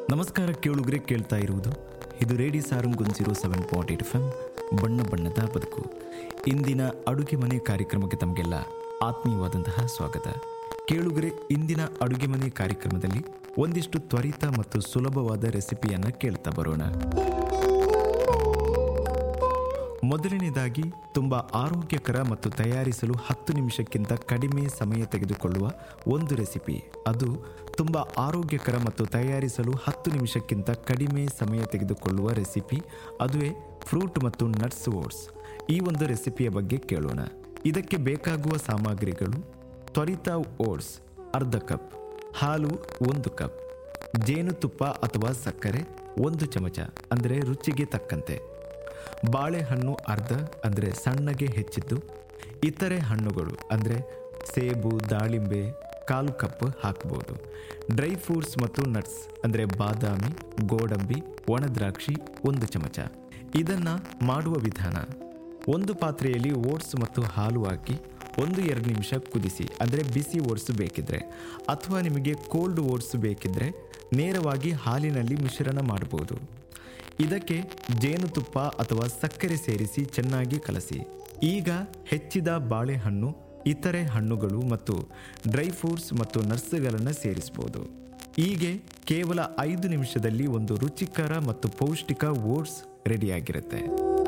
ನಮಸ್ಕಾರ ಕೇಳುಗರೆ ಕೇಳ್ತಾ ಇರುವುದು ಇದು ರೇಡಿ ಸಾರಂಗುನ್ zero seven point eight F M ಬಣ್ಣ ಬಣ್ಣದ ಬದುಕು ಇಂದಿನ ಅಡುಗೆ ಮನೆ ಕಾರ್ಯಕ್ರಮಕ್ಕೆ ತಮಗೆಲ್ಲ ಆತ್ಮೀಯವಾದಂತಹ ಸ್ವಾಗತ ಕೇಳುಗರೆ ಇಂದಿನ ಅಡುಗೆ ಮನೆ ಕಾರ್ಯಕ್ರಮದಲ್ಲಿ ಒಂದಿಷ್ಟು ತ್ವರಿತ ಮತ್ತು ಸುಲಭವಾದ ರೆಸಿಪಿಯನ್ನು ಕೇಳ್ತಾ ಬರೋಣ ಮೊದಲನೇದಾಗಿ ತುಂಬ ಆರೋಗ್ಯಕರ ಮತ್ತು ತಯಾರಿಸಲು ಹತ್ತು ನಿಮಿಷಕ್ಕಿಂತ ಕಡಿಮೆ ಸಮಯ ತೆಗೆದುಕೊಳ್ಳುವ ಒಂದು ರೆಸಿಪಿ ಅದು ತುಂಬ ಆರೋಗ್ಯಕರ ಮತ್ತು ತಯಾರಿಸಲು ಹತ್ತು ನಿಮಿಷಕ್ಕಿಂತ ಕಡಿಮೆ ಸಮಯ ತೆಗೆದುಕೊಳ್ಳುವ ರೆಸಿಪಿ ಅದುವೇ ಫ್ರೂಟ್ ಮತ್ತು ನಟ್ಸ್ ಓಟ್ಸ್ ಈ ಒಂದು ರೆಸಿಪಿಯ ಬಗ್ಗೆ ಕೇಳೋಣ ಇದಕ್ಕೆ ಬೇಕಾಗುವ ಸಾಮಗ್ರಿಗಳು ತ್ವರಿತ ಓಟ್ಸ್ ಅರ್ಧ ಕಪ್ ಹಾಲು ಒಂದು ಕಪ್ ಜೇನುತುಪ್ಪ ಅಥವಾ ಸಕ್ಕರೆ ಒಂದು ಚಮಚ ಅಂದರೆ ರುಚಿಗೆ ತಕ್ಕಂತೆ ಬಾಳೆಹಣ್ಣು ಅರ್ಧ ಅಂದರೆ ಸಣ್ಣಗೆ ಹೆಚ್ಚಿದ್ದು ಇತರೆ ಹಣ್ಣುಗಳು ಅಂದರೆ ಸೇಬು ದಾಳಿಂಬೆ ಕಾಲು ಕಪ್ ಹಾಕ್ಬೋದು ಡ್ರೈ ಫ್ರೂಟ್ಸ್ ಮತ್ತು ನಟ್ಸ್ ಅಂದರೆ ಬಾದಾಮಿ ಗೋಡಂಬಿ ಒಣದ್ರಾಕ್ಷಿ ಒಂದು ಚಮಚ ಇದನ್ನು ಮಾಡುವ ವಿಧಾನ ಒಂದು ಪಾತ್ರೆಯಲ್ಲಿ ಓಟ್ಸ್ ಮತ್ತು ಹಾಲು ಹಾಕಿ ಒಂದು ಎರಡು ನಿಮಿಷ ಕುದಿಸಿ ಅಂದರೆ ಬಿಸಿ ಓಟ್ಸ್ ಬೇಕಿದ್ರೆ ಅಥವಾ ನಿಮಗೆ ಕೋಲ್ಡ್ ಓಟ್ಸ್ ಬೇಕಿದ್ರೆ ನೇರವಾಗಿ ಹಾಲಿನಲ್ಲಿ ಮಿಶ್ರಣ ಮಾಡಬಹುದು ಇದಕ್ಕೆ ಜೇನುತುಪ್ಪ ಅಥವಾ ಸಕ್ಕರೆ ಸೇರಿಸಿ ಚೆನ್ನಾಗಿ ಕಲಸಿ ಈಗ ಹೆಚ್ಚಿದ ಬಾಳೆಹಣ್ಣು ಇತರೆ ಹಣ್ಣುಗಳು ಮತ್ತು ಡ್ರೈ ಫ್ರೂಟ್ಸ್ ಮತ್ತು ನಟ್ಸ್ಗಳನ್ನು ಸೇರಿಸಬಹುದು ಹೀಗೆ ಕೇವಲ ಐದು ನಿಮಿಷದಲ್ಲಿ ಒಂದು ರುಚಿಕರ ಮತ್ತು ಪೌಷ್ಟಿಕ ಓಟ್ಸ್ ರೆಡಿಯಾಗಿರುತ್ತೆ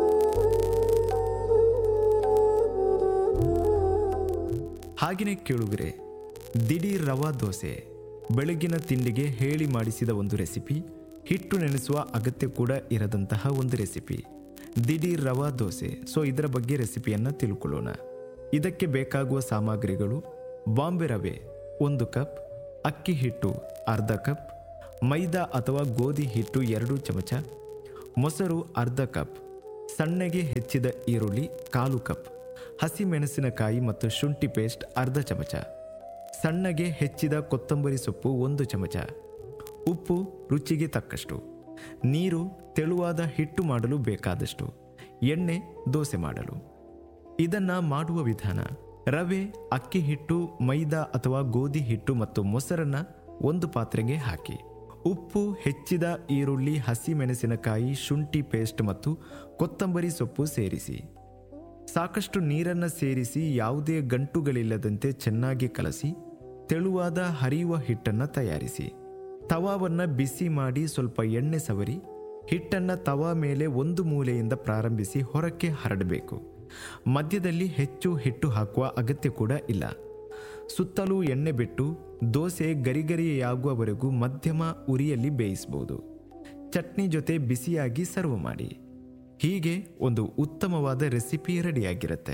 ಹಾಗೆಯೇ ಕೇಳುಗರೆ ದಿಢೀರ್ ರವಾ ದೋಸೆ ಬೆಳಗಿನ ತಿಂಡಿಗೆ ಹೇಳಿ ಮಾಡಿಸಿದ ಒಂದು ರೆಸಿಪಿ ಹಿಟ್ಟು ನೆನೆಸುವ ಅಗತ್ಯ ಕೂಡ ಇರದಂತಹ ಒಂದು ರೆಸಿಪಿ ದಿಢೀರ್ ರವಾ ದೋಸೆ ಸೊ ಇದರ ಬಗ್ಗೆ ರೆಸಿಪಿಯನ್ನು ತಿಳ್ಕೊಳ್ಳೋಣ ಇದಕ್ಕೆ ಬೇಕಾಗುವ ಸಾಮಗ್ರಿಗಳು ಬಾಂಬೆ ರವೆ ಒಂದು ಕಪ್ ಅಕ್ಕಿ ಹಿಟ್ಟು ಅರ್ಧ ಕಪ್ ಮೈದಾ ಅಥವಾ ಗೋಧಿ ಹಿಟ್ಟು ಎರಡು ಚಮಚ ಮೊಸರು ಅರ್ಧ ಕಪ್ ಸಣ್ಣಗೆ ಹೆಚ್ಚಿದ ಈರುಳ್ಳಿ ಕಾಲು ಕಪ್ ಹಸಿಮೆಣಸಿನಕಾಯಿ ಮತ್ತು ಶುಂಠಿ ಪೇಸ್ಟ್ ಅರ್ಧ ಚಮಚ ಸಣ್ಣಗೆ ಹೆಚ್ಚಿದ ಕೊತ್ತಂಬರಿ ಸೊಪ್ಪು ಒಂದು ಚಮಚ ಉಪ್ಪು ರುಚಿಗೆ ತಕ್ಕಷ್ಟು ನೀರು ತೆಳುವಾದ ಹಿಟ್ಟು ಮಾಡಲು ಬೇಕಾದಷ್ಟು ಎಣ್ಣೆ ದೋಸೆ ಮಾಡಲು ಇದನ್ನ ಮಾಡುವ ವಿಧಾನ ರವೆ ಅಕ್ಕಿ ಹಿಟ್ಟು ಮೈದಾ ಅಥವಾ ಗೋಧಿ ಹಿಟ್ಟು ಮತ್ತು ಮೊಸರನ್ನ ಒಂದು ಪಾತ್ರೆಗೆ ಹಾಕಿ ಉಪ್ಪು ಹೆಚ್ಚಿದ ಈರುಳ್ಳಿ ಹಸಿಮೆಣಸಿನಕಾಯಿ ಶುಂಠಿ ಪೇಸ್ಟ್ ಮತ್ತು ಕೊತ್ತಂಬರಿ ಸೊಪ್ಪು ಸೇರಿಸಿ ಸಾಕಷ್ಟು ನೀರನ್ನು ಸೇರಿಸಿ ಯಾವುದೇ ಗಂಟುಗಳಿಲ್ಲದಂತೆ ಚೆನ್ನಾಗಿ ಕಲಸಿ ತೆಳುವಾದ ಹರಿಯುವ ಹಿಟ್ಟನ್ನು ತಯಾರಿಸಿ ತವಾವನ್ನು ಬಿಸಿ ಮಾಡಿ ಸ್ವಲ್ಪ ಎಣ್ಣೆ ಸವರಿ ಹಿಟ್ಟನ್ನು ತವಾ ಮೇಲೆ ಒಂದು ಮೂಲೆಯಿಂದ ಪ್ರಾರಂಭಿಸಿ ಹೊರಕ್ಕೆ ಹರಡಬೇಕು ಮಧ್ಯದಲ್ಲಿ ಹೆಚ್ಚು ಹಿಟ್ಟು ಹಾಕುವ ಅಗತ್ಯ ಕೂಡ ಇಲ್ಲ ಸುತ್ತಲೂ ಎಣ್ಣೆ ಬಿಟ್ಟು ದೋಸೆ ಗರಿಗರಿಯಾಗುವವರೆಗೂ ಮಧ್ಯಮ ಉರಿಯಲ್ಲಿ ಬೇಯಿಸಬಹುದು ಚಟ್ನಿ ಜೊತೆ ಬಿಸಿಯಾಗಿ ಸರ್ವ್ ಮಾಡಿ ಹೀಗೆ ಒಂದು ಉತ್ತಮವಾದ ರೆಸಿಪಿ ರೆಡಿಯಾಗಿರುತ್ತೆ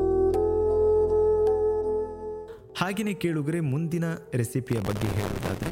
ಹಾಗೆಯೇ ಕೇಳುಗರೆ ಮುಂದಿನ ರೆಸಿಪಿಯ ಬಗ್ಗೆ ಹೇಳುವುದಾದರೆ